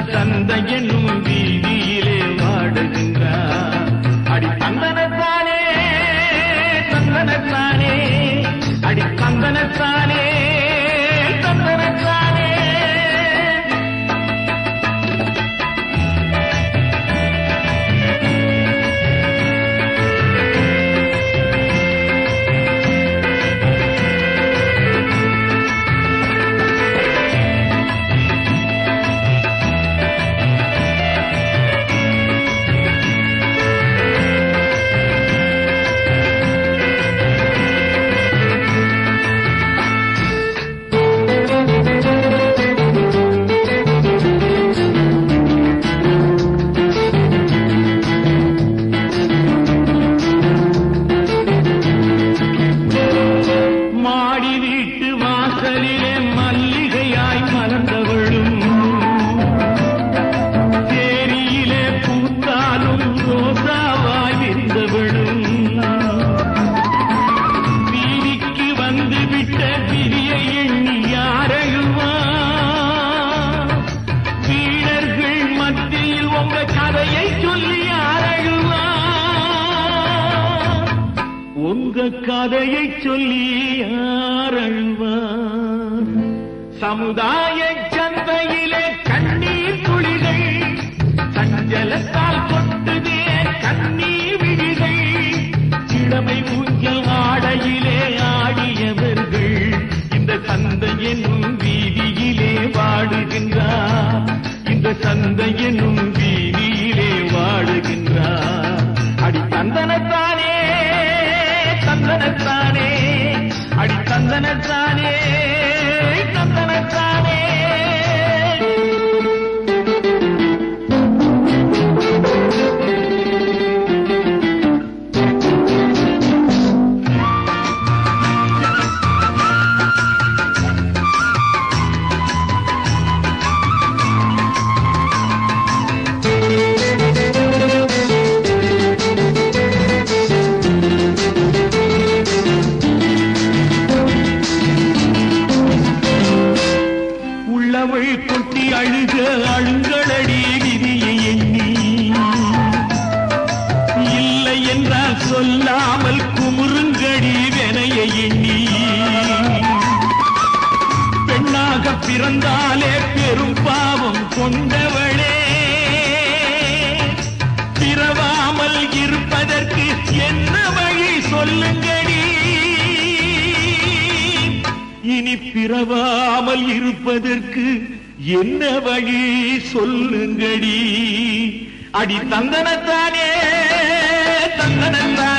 சந்தை என்னும் வீதியிலே வாடுகின்றார் அடி தந்தனத்தானே தந்தனத்தானே அடி தந்தனத்தானே தந்தனத்தானே மாடி வீட்டு வாசலிலே மல்லிகையாய் மலர்ந்தவளும் சேரியிலே பூத்தாலும் ரோசாவாய் விரிந்தவளும் வீதிக்கு வந்து விட்ட விதியை எண்ணி யாரையுமா வீரர்கள் மத்தியில் உங்க கதையை சொல்லி யாரையுமா உங்க கதையை சொல்லி யார் அழுவார் சமுதாய சந்தையிலே கண்ணீர் துளிகள் சஞ்சலத்தால் கொட்டுதே கண்ணீர் விழிகள் இளமை ஊஞ்சல் ஆடையிலே ஆடியவர்கள் இந்த சந்தை என்னும் வீதியிலே வாடுகின்றார் இந்த சந்தை என்னும் வீதியிலே வாடுகின்றார் அடி தந்தனத்தானே தந்தனத்தானே அடி தந்தனத்தானே தந்தனத்தானே உள்ளவள் கொட்டி அழுக அழுங்களடி விதியை எண்ணி இல்லை என்றால் சொல்லாமல் குமுறுங்கடி வெனைய எண்ணி பெண்ணாக பிறந்தாலே பெரும் பாவம் கொண்டவளே பிறவாமல் இருப்பதற்கு என்ன வழி சொல்லுங்கடி இனி பிறவாமல் இருப்பதற்கு என்ன வழி சொல்லுங்கடி அடி தந்தனத்தானே தந்தனத்தானே